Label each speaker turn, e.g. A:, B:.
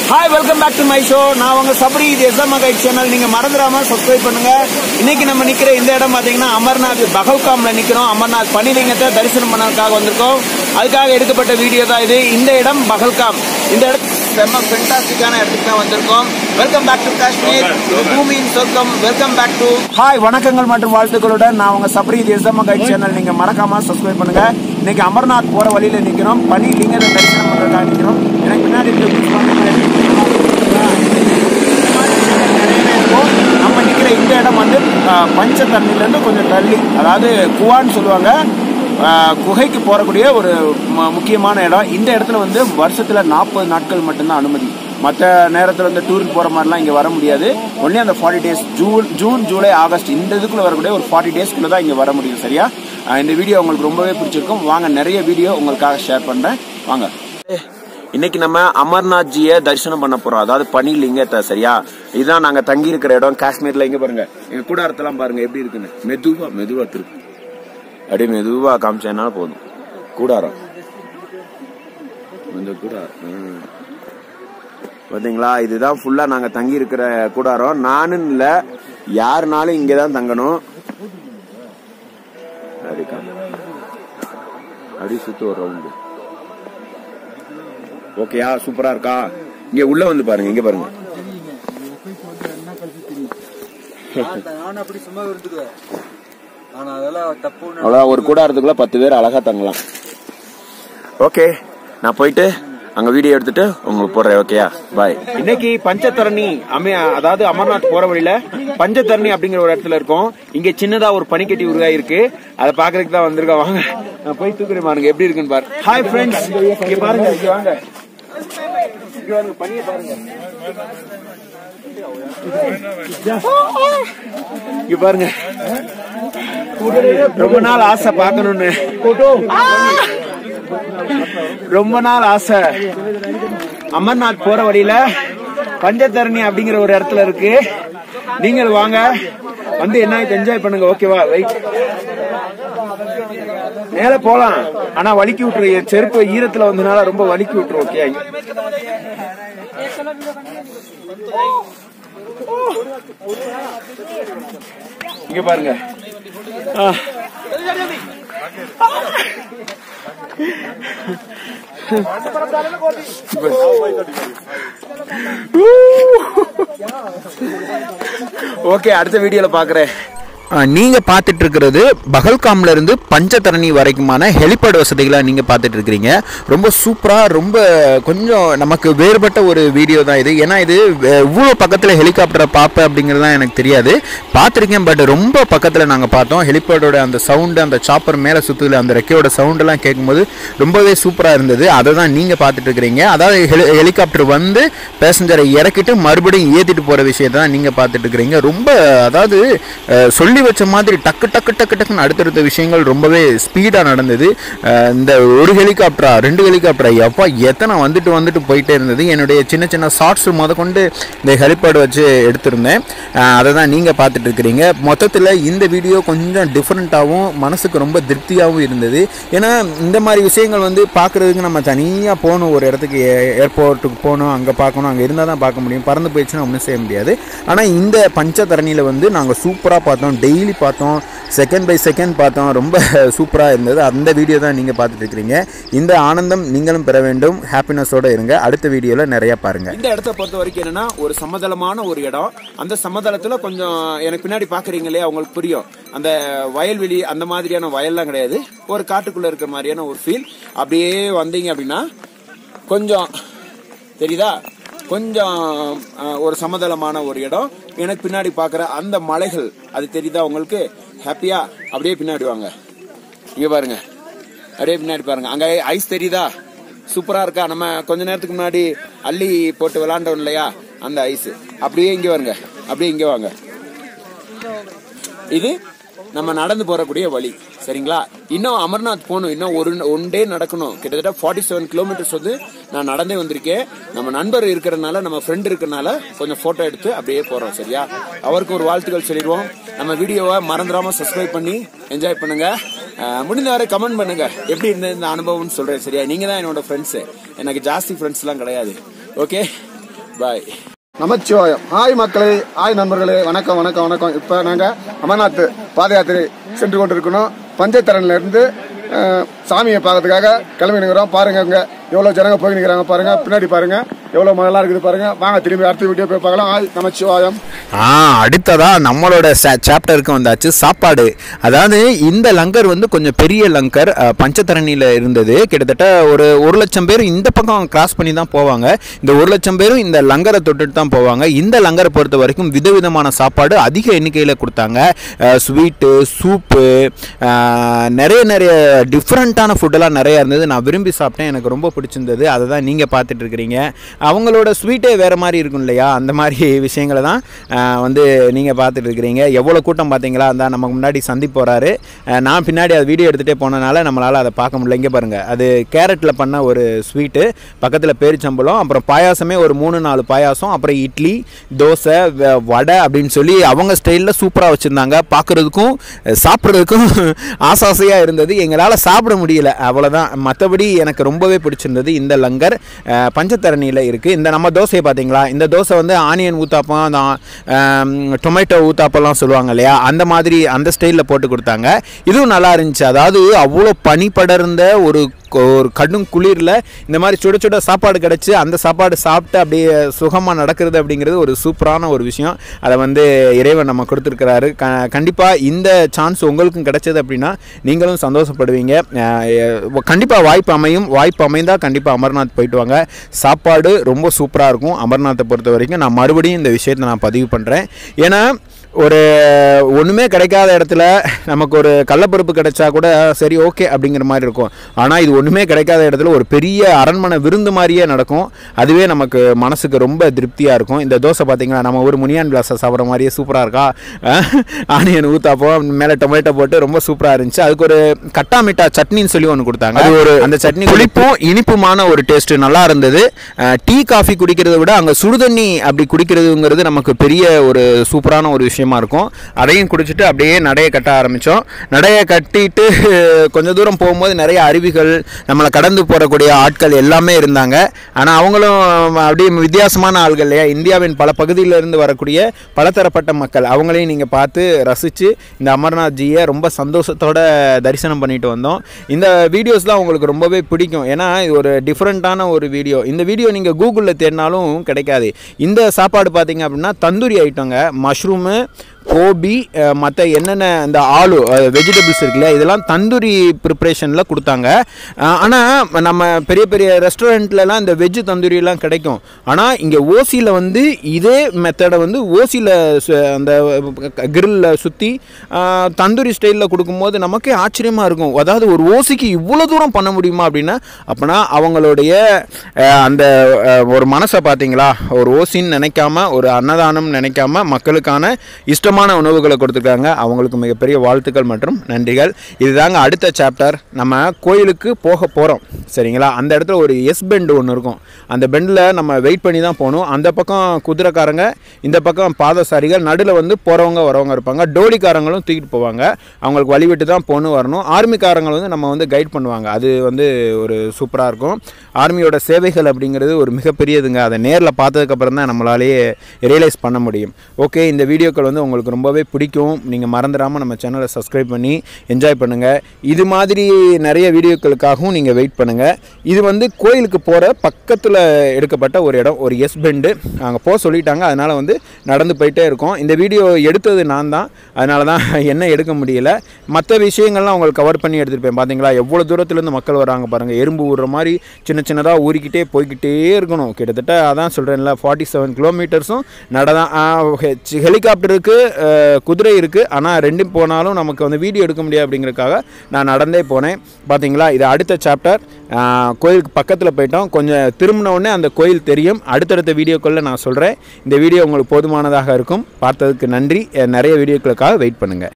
A: Hi welcome back to my show நான் உங்க சபரி இது எஸ்எம் கைட் சேனல் நீங்க மறந்துடாம சப்ஸ்கிரைப் பண்ணுங்க இன்னைக்கு நம்ம நிக்கிற இந்த இடம் பாத்தீங்கன்னா அமர்நாத் பகல்காம்ல நிக்கிறோம் அமர்நாத் பனிலிங்கத்தை தரிசனம் பண்ணதுக்காக வந்திருக்கோம் அதுக்காக எடுக்கப்பட்ட வீடியோ தான் இது இந்த இடம் பகல்காம் இந்த இடம் செம்ம ஃபென்டாஸ்டிக்கான இடத்துக்கு தான் வந்திருக்கோம் வெல்கம் பேக் டு காஷ்மீர் பூமியின் சொர்க்கம் வெல்கம் பேக் டு ஹாய் வணக்கங்கள் மற்றும் வாழ்த்துக்களுடன் நான் உங்க சபரி இது எஸ்எம் கைட் சேனல் நீங்க மறக்காம சப்ஸ்கிரைப் பண்ணுங்க இன்னைக்கு அமர்நாத் போற வழியில நிக்கிறோம் பனி லிங்கத்தை தரிசனம் பண்றதுக்காக நிக்கிறோம் எனக்கு பின்னாடி இருக்க views பாத்தீங்கன்னா நம்ம நிக்கிற இந்த இடம் வந்து அஹ், பஞ்சதண்ணில இருந்து கொஞ்சம் தள்ளி அதாவது குவான்னு சொல்லுவாங்க அஹ், குகைக்கு போறக்கூடிய ஒரு ம- முக்கியமான இடம் இந்த இடத்துல வந்து வருஷத்துல நாற்பது நாட்கள் மட்டும்தான் அனுமதி மற்ற நேரத்தில் வந்து டூருக்கு போற மாதிரிலாம் இங்க வர முடியாது ஒன்லி அந்த forty days June June July August இந்த இதுக்குள்ள வரக்கூடிய ஒரு ஃபார்ட்டி டேஸ்க்குள்ள தான் இங்க வர முடியும் சரியா அஹ், இந்த வீடியோ உங்களுக்கு ரொம்பவே பிடிச்சிருக்கும் வாங்க நிறைய வீடியோ உங்களுக்காக ஷேர் பண்றேன் வாங்க இன்னைக்கு நம்ம அமர்நாத் ஜிய தரிசனம் பண்ண போறோம் அதாவது பனி லிங்கத்தை சரியா இதுதான் நாங்க தங்கி இருக்கிற இடம் காஷ்மீர்ல இங்க பாருங்க எங்க கூடாரத்தெல்லாம் பாருங்க எப்படி இருக்குன்னு மெதுவா மெதுவா திருப்பு அப்படியே மெதுவா காமிச்சேன்னா போதும் கூடாரம் இந்த கூடாரம் ம். பாத்தீங்களா இதுதான் ஃபுல்லா நாங்க தங்கி இருக்கிற கூடாரம் நானும் இல்ல யாருனாலும் இங்கதான் தங்கணும் அப்படி காமி. அப்படியே சுத்து ஒரு ரவுண்டு ஓகேயா சூப்பரா இருக்கா இங்க உள்ள வந்து பாருங்க இங்க பாருங்க
B: நான் அப்படி சும்மா இருந்துக்குவேன் ஆனா அதெல்லாம் தப்பு
A: அவ்வளவு ஒரு கூடாரத்துக்குள்ள பத்து பேர் அழகா தங்கலாம் ஓகே நான் போயிட்டு அங்க வீடியோ எடுத்துட்டு உங்களுக்கு போடுறேன் ஓகேயா பாய் இன்னைக்கு பஞ்சதரணி அமை அதாவது அமர்நாத் போற வழியில பஞ்சதரணி அப்படிங்கிற ஒரு இடத்துல இருக்கோம் இங்க சின்னதா ஒரு பனிக்கட்டி உருவாகி இருக்கு அதை பாக்குறதுக்கு தான் வந்திருக்கோம் வாங்க நான் போய் தூக்குறேன் பாருங்க எப்படி இருக்குன்னு பாரு ஹாய் ஃப்ரெண்ட்ஸ் இங்க பாருங்க இங்க வாங்க இங்க வாங்க பனியை பாருங்க இங்க பாருங்க ரொம்ப நாள் ஆசை பார்க்கணும்னு ரொம்ப நாள் ஆசை அமர்நாத் போற வழியில பஞ்சதரணி அப்படிங்கிற ஒரு இடத்துல இருக்கு நீங்கள் வாங்க வந்து என்ன என்ஜாய் பண்ணுங்க ஓகேவா வெயிட் மேல போலாம் ஆனா வலிக்கி விட்டுரு என் செருப்பு ஈரத்துல வந்தனால ரொம்ப வலிக்கி விட்டுரு ஓகே இங்க பாருங்க ஆ. ஓகே அடுத்த வீடியோல பாக்குறேன்
C: நீங்க பார்த்துட்டு இருக்கிறது பகல்காம்ல இருந்து பஞ்சதரணி வரைக்குமான ஹெலிபேட் வசதிகளை நீங்க பார்த்துட்டு இருக்கிறீங்க ரொம்ப சூப்பரா ரொம்ப கொஞ்சம் நமக்கு வேறுபட்ட ஒரு வீடியோ தான் இது ஏன்னா இது அஹ், இவ்வளோ பக்கத்துல ஹெலிகாப்டரை பார்ப்பேன் அப்படிங்கிறது தான் எனக்கு தெரியாது பார்த்துருக்கேன் பட் ரொம்ப பக்கத்துல நாங்க பார்த்தோம் ஹெலிபேடோட அந்த சவுண்டு அந்த சாப்பர் மேல சுத்துதுல அந்த ரெக்கையோட சவுண்ட் எல்லாம் கேட்கும்போது ரொம்பவே சூப்பரா இருந்தது அதை தான் நீங்க பார்த்துட்டு இருக்கிறீங்க அதாவது ஹெலி ஹெலிகாப்டர் வந்து பேசஞ்சரை இறக்கிட்டு மறுபடியும் ஏத்திட்டு போற விஷயத்தை தான் நீங்க பார்த்துட்டு இருக்கிறீங்க ரொம்ப அதாவது அஹ், சொல்லி வச்ச மாதிரி டக்கு டக்கு டக்கு டக்குன்னு அடுத்தடுத்த விஷயங்கள் ரொம்பவே ஸ்பீடா நடந்தது அஹ், இந்த ஒரு ஹெலிகாப்டரா ரெண்டு ஹெலிகாப்டரா எப்பா எத்தனை வந்துட்டு வந்துட்டு போயிட்டே இருந்தது என்னுடைய சின்ன சின்ன ஷார்ட்ஸ் முத கொண்டு இந்த ஹெலிபேட் வச்சு எடுத்திருந்தேன் அஹ், அதை தான் நீங்க பார்த்துட்டு இருக்கிறீங்க மொத்தத்தில் இந்த வீடியோ கொஞ்சம் டிஃப்ரெண்ட்டாகவும் மனசுக்கு ரொம்ப திருப்தியாகவும் இருந்தது ஏன்னா இந்த மாதிரி விஷயங்கள் வந்து பார்க்குறதுக்கு நம்ம தனியாக போகணும் ஒரு இடத்துக்கு ஏர்போர்ட்டுக்கு போகணும் அங்கே பார்க்கணும் அங்கே இருந்தால் தான் பார்க்க முடியும் பறந்து போயிடுச்சுன்னா ஒன்றும் செய்ய முடியாது ஆனால் இந்த பஞ்சதரணியில் வந்து நாங்கள் சூப்பராக பார்த்தோம் டெய்லி பார்த்தோம் செகண்ட் பை செகண்ட் பார்த்தோம் ரொம்ப சூப்பராக இருந்தது அந்த வீடியோ தான் நீங்கள் பார்த்துட்டு இருக்கிறீங்க இந்த ஆனந்தம் நீங்களும் பெற வேண்டும் ஹாப்பினஸோடு இருங்க அடுத்த வீடியோவில் நிறையா பாருங்கள்
A: இந்த இடத்த பொறுத்த வரைக்கும் என்னன்னா ஒரு சமதளமான ஒரு இடம் அந்த சமதளத்துல கொஞ்சம் எனக்கு பின்னாடி பாக்குறீங்க இல்லையா உங்களுக்கு புரியும் அந்த வயல்வெளி அந்த மாதிரியான வயல்லாம் கிடையாது ஒரு காட்டுக்குள்ள இருக்கிற மாதிரியான ஒரு ஃபீல் அப்படியே வந்தீங்க அப்படின்னா கொஞ்சம் தெரியுதா கொஞ்சம் அஹ், ஒரு சமதளமான ஒரு இடம் எனக்கு பின்னாடி பாக்குற அந்த மலைகள் அது தெரியுதா உங்களுக்கு ஹாப்பியா அப்படியே பின்னாடி வாங்க இங்க பாருங்க அப்படியே பின்னாடி பாருங்க அங்க ஐஸ் தெரியுதா சூப்பரா இருக்கா நம்ம கொஞ்ச நேரத்துக்கு முன்னாடி அள்ளி போட்டு விளாண்டோம் இல்லையா அந்த ஐஸ் அப்படியே இங்க வாங்க அப்படியே இங்க வாங்க இது நம்ம நடந்து போறக்கூடிய வழி சரிங்களா இன்னும் அமர்நாத் போகணும் இன்னும் ஒரு ஒன் டே நடக்கணும் கிட்டத்தட்ட ஃபார்ட்டி செவன் கிலோமீட்டர்ஸ் வந்து நான் நடந்தே வந்திருக்கேன் நம்ம நண்பர் இருக்கிறனால நம்ம ஃப்ரெண்ட் இருக்கறனால கொஞ்சம் போட்டோ எடுத்து அப்படியே போறோம் சரியா அவருக்கு ஒரு வாழ்த்துக்கள் சொல்லிடுவோம் நம்ம வீடியோவை மறந்துடாம சப்ஸ்கிரைப் பண்ணி என்ஜாய் பண்ணுங்க அஹ், முடிந்த வரை கமெண்ட் பண்ணுங்க எப்படி இருந்தது இந்த அனுபவம்னு சொல்றேன் சரியா நீங்க தான் என்னோட ஃப்ரெண்ட்ஸ் எனக்கு ஜாஸ்தி ஃப்ரெண்ட்ஸ் எல்லாம் கிடையாது ஓகே பாய்
D: நமச்சிவாயம் ஹாய் மக்களே ஹாய் நண்பர்களே வணக்கம் வணக்கம் வணக்கம் இப்போ நாங்கள் அமர்நாத் பாத யாத்திரை சென்று கொண்டிருக்கணும் பஞ்சத்தரன்ல இருந்து அஹ், சாமியை பார்க்கறதுக்காக கிளம்பி நிற்கிறோம் பாருங்க இங்க எவ்வளோ ஜனங்க போய் நிற்கிறாங்க பாருங்க பின்னாடி பாருங்க எவ்வளோ மழை இருக்குது பாருங்க வாங்க திரும்பி அடுத்த வீடியோ போய் பார்க்கலாம் ஹாய் நமச்சிவாயம்
C: ஆ அடுத்ததா நம்மளோட சாப்டருக்கு வந்தாச்சு சாப்பாடு அதாவது இந்த லங்கர் வந்து கொஞ்சம் பெரிய லங்கர் அஹ், பஞ்சதரணியில் இருந்தது கிட்டத்தட்ட ஒரு ஒரு லட்சம் பேர் இந்த பக்கம் கிராஸ் பண்ணி தான் போவாங்க இந்த ஒரு லட்சம் பேரும் இந்த லங்கரை தொட்டுட்டு தான் போவாங்க இந்த லங்கரை பொறுத்த வரைக்கும் விதவிதமான சாப்பாடு அதிக எண்ணிக்கையில் கொடுத்தாங்க ஸ்வீட்டு சூப்பு நிறைய நிறைய டிஃப்ரெண்ட்டான ஃபுட்டெல்லாம் நிறைய இருந்தது நான் விரும்பி சாப்பிட்டேன் எனக்கு ரொம்ப பிடிச்சிருந்தது அதை தான் நீங்கள் பார்த்துட்டு இருக்கிறீங்க அவங்களோட ஸ்வீட்டே வேறு மாதிரி இருக்கும் இல்லையா அந்த மாதிரி விஷயங்களை தான் ஆஹ், வந்து நீங்கள் பார்த்துட்டு இருக்கிறீங்க எவ்வளோ கூட்டம் பார்த்தீங்களா அந்த நமக்கு முன்னாடி சந்தி போகிறாரு நான் பின்னாடி அது வீடியோ எடுத்துகிட்டே போனனால நம்மளால் அதை பார்க்க முடியல இங்கே பாருங்கள் அது கேரட்டில் பண்ண ஒரு ஸ்வீட்டு பக்கத்தில் பேரிச்சம்பழம் அப்புறம் பாயாசமே ஒரு மூணு நாலு பாயாசம் அப்புறம் இட்லி தோசை வ- வடை அப்படின்னு சொல்லி அவங்க ஸ்டைலில் சூப்பராக வச்சுருந்தாங்க பார்க்குறதுக்கும் சாப்பிட்றதுக்கும் ஆசாசையாக இருந்தது எங்களால் சாப்பிட முடியல அவ்வளோதான் மற்றபடி எனக்கு ரொம்பவே பிடிச்சிருந்தது இந்த லங்கர் அஹ், பஞ்சத்தரணியில் இருக்குது இந்த நம்ம தோசையை பார்த்தீங்களா இந்த தோசை வந்து ஆனியன் ஊத்தாப்பம் அந்த ஆம், டொமேட்டோ ஊத்தாப்பம்லாம் சொல்லுவாங்க இல்லையா அந்த மாதிரி அந்த ஸ்டைலில் போட்டு கொடுத்தாங்க இதுவும் நல்லா இருந்துச்சு அதாவது அவ்வளோ பனி படர்ந்த ஒரு கொ- ஒரு கடும் குளிரில் இந்த மாதிரி சுட சுட சாப்பாடு கிடச்சி அந்த சாப்பாடு சாப்பிட்டு அப்படியே சுகமாக நடக்கிறது அப்படிங்கிறது ஒரு சூப்பரான ஒரு விஷயம் அதை வந்து இறைவன் நம்ம கொடுத்துருக்கிறாரு க கண்டிப்பாக இந்த சான்ஸ் உங்களுக்கும் கிடைச்சது அப்படின்னா நீங்களும் சந்தோஷப்படுவீங்க கண்டிப்பாக வாய்ப்பு அமையும் வாய்ப்பு அமைந்தால் கண்டிப்பாக அமர்நாத் போயிட்டு வாங்க சாப்பாடு ரொம்ப சூப்பராக இருக்கும் அமர்நாத்தை பொறுத்த வரைக்கும் நான் மறுபடியும் இந்த விஷயத்தை நான் பதிவு பண்ணுறேன் ஏன்னா ஒரு ஒன்றுமே கிடைக்காத இடத்துல நமக்கு ஒரு கள்ளப்பருப்பு கிடைச்சா கூட சரி ஓகே அப்படிங்கிற மாதிரி இருக்கும் ஆனால் இது ஒன்றுமே கிடைக்காத இடத்துல ஒரு பெரிய அரண்மனை விருந்து மாதிரியே நடக்கும் அதுவே நமக்கு மனசுக்கு ரொம்ப திருப்தியாக இருக்கும் இந்த தோசை பார்த்தீங்களா நம்ம ஒரு முனியான் கிளாஸை சாப்பிட்ற மாதிரியே சூப்பராக இருக்கா அஹ், ஆனியன் ஊத்தாப்பம் மேலே டொமேட்டோ போட்டு ரொம்ப சூப்பராக இருந்துச்சு அதுக்கு ஒரு கட்டா மிட்டா சட்னின்னு சொல்லி ஒன்று கொடுத்தாங்க அது ஒரு அந்த சட்னி புளிப்பும் இனிப்புமான ஒரு டேஸ்ட் நல்லா இருந்தது அஹ், டீ காஃபி குடிக்கிறத விட அங்கே சுடுதண்ணி அப்படி குடிக்கிறதுங்கிறது நமக்கு பெரிய ஒரு சூப்பரான ஒரு விஷயமா இருக்கும் அதையும் குடிச்சிட்டு அப்படியே நடையை கட்ட ஆரம்பித்தோம் நடையை கட்டிட்டு கொஞ்சம் தூரம் போகும்போது நிறைய அருவிகள் நம்மளை கடந்து போகக்கூடிய ஆட்கள் எல்லாமே இருந்தாங்க ஆனால் அவங்களும் அப்படியே வித்தியாசமான ஆள்கள் இல்லையா இந்தியாவின் பல பகுதியில இருந்து வரக்கூடிய பலதரப்பட்ட மக்கள் அவங்களையும் நீங்கள் பார்த்து ரசித்து இந்த அமர்நாத் ஜியை ரொம்ப சந்தோஷத்தோட தரிசனம் பண்ணிட்டு வந்தோம் இந்த வீடியோஸ்லாம் உங்களுக்கு ரொம்பவே பிடிக்கும் ஏன்னா இது ஒரு டிஃப்ரெண்ட்டான ஒரு வீடியோ இந்த வீடியோ நீங்கள் கூகுளில் தேடினாலும் கிடைக்காது இந்த சாப்பாடு பார்த்தீங்க அப்படின்னா தந்தூரி ஐட்டங்க மஷ்ரூமு கோபி மற்ற என்னென்ன இந்த ஆலு வெஜிடபிள்ஸ் இருக்குல்ல இதெல்லாம் தந்தூரி ப்ரிப்ரேஷனில் கொடுத்தாங்க ஆனால் நம்ம பெரிய பெரிய ரெஸ்டாரண்ட்லலாம் இந்த வெஜ்ஜு தந்தூரியெல்லாம் கிடைக்கும் ஆனால் இங்கே ஓசியில் வந்து இதே மெத்தடை வந்து ஓசியில் அந்த கிரில்ல சுற்றி தந்தூரி ஸ்டைலில் கொடுக்கும்போது நமக்கே ஆச்சரியமாக இருக்கும் அதாவது ஒரு ஓசிக்கு இவ்வளோ தூரம் பண்ண முடியுமா அப்படின்னா அப்போனா அவங்களுடைய அஹ், அந்த அஹ், ஒரு மனசை பார்த்தீங்களா ஒரு ஓசின்னு நினைக்காம ஒரு அன்னதானம் நினைக்காம மக்களுக்கான இஷ்டமான உணவுகளை கொடுத்துருக்காங்க அவங்களுக்கு மிகப்பெரிய வாழ்த்துக்கள் மற்றும் நன்றிகள் இதுதாங்க அடுத்த சாப்டர் நம்ம கோயிலுக்கு போக போகிறோம் சரிங்களா அந்த இடத்துல ஒரு எஸ் பெண்ட் ஒன்று இருக்கும் அந்த பெண்டில் நம்ம வெயிட் பண்ணி தான் போகணும் அந்த பக்கம் குதிரைக்காரங்க இந்த பக்கம் பாதசாரிகள் நடுவில் வந்து போகிறவங்க வரவங்க இருப்பாங்க டோலிக்காரங்களும் தூக்கிட்டு போவாங்க அவங்களுக்கு வழி விட்டு தான் போகணும் வரணும் ஆர்மிக்காரங்க வந்து நம்ம வந்து கைட் பண்ணுவாங்க அது வந்து ஒரு சூப்பராக இருக்கும் ஆர்மியோட சேவைகள் அப்படிங்கிறது ஒரு மிகப்பெரியதுங்க அதை நேரில் பார்த்ததுக்கப்புறம் தான் நம்மளாலேயே ரியலைஸ் பண்ண முடியும் ஓகே இந்த வீடியோக்கள் வந்து உங்களுக்கு ரொம்பவே பிடிக்கும் நீங்கள் மறந்துடாமல் நம்ம சேனலை சப்ஸ்கிரைப் பண்ணி என்ஜாய் பண்ணுங்கள் இது மாதிரி நிறைய வீடியோக்களுக்காகவும் நீங்கள் வெயிட் பண்ணுங்கள் இது வந்து கோயிலுக்கு போகிற பக்கத்தில் எடுக்கப்பட்ட ஒரு இடம் ஒரு எஸ் பெண்டு அங்கே போக சொல்லிட்டாங்க அதனால் வந்து நடந்து போயிட்டே இருக்கோம் இந்த வீடியோ எடுத்தது நான் தான் அதனால தான் என்ன எடுக்க முடியல மற்ற விஷயங்கள்லாம் உங்களுக்கு கவர் பண்ணி எடுத்துருப்பேன் பார்த்தீங்களா எவ்வளோ தூரத்துலேருந்து மக்கள் வராங்க பாருங்கள் எறும்பு ஊறுற மாதிரி சின்ன சின்னதாக ஊறிக்கிட்டே போய்க்கிட்டே இருக்கணும் கிட்டத்தட்ட அதான் சொல்கிறேன்ல ஃபார்ட்டி செவன் கிலோமீட்டர்ஸும் நடதான் ஹெலிகாப்டருக்கு குதிரை இருக்குது ஆனால் ரெண்டும் போனாலும் நமக்கு வந்து வீடியோ எடுக்க முடியாது அப்படிங்கிறதுக்காக நான் நடந்தே போனேன் பார்த்தீங்களா இது அடுத்த சாப்டர் கோயிலுக்கு பக்கத்தில் போயிட்டோம் கொஞ்சம் திரும்பின உடனே அந்த கோயில் தெரியும் அடுத்தடுத்த வீடியோக்களில் நான் சொல்கிறேன் இந்த வீடியோ உங்களுக்கு போதுமானதாக இருக்கும் பார்த்ததுக்கு நன்றி அஹ் நிறைய வீடியோக்களுக்காக வெயிட் பண்ணுங்கள்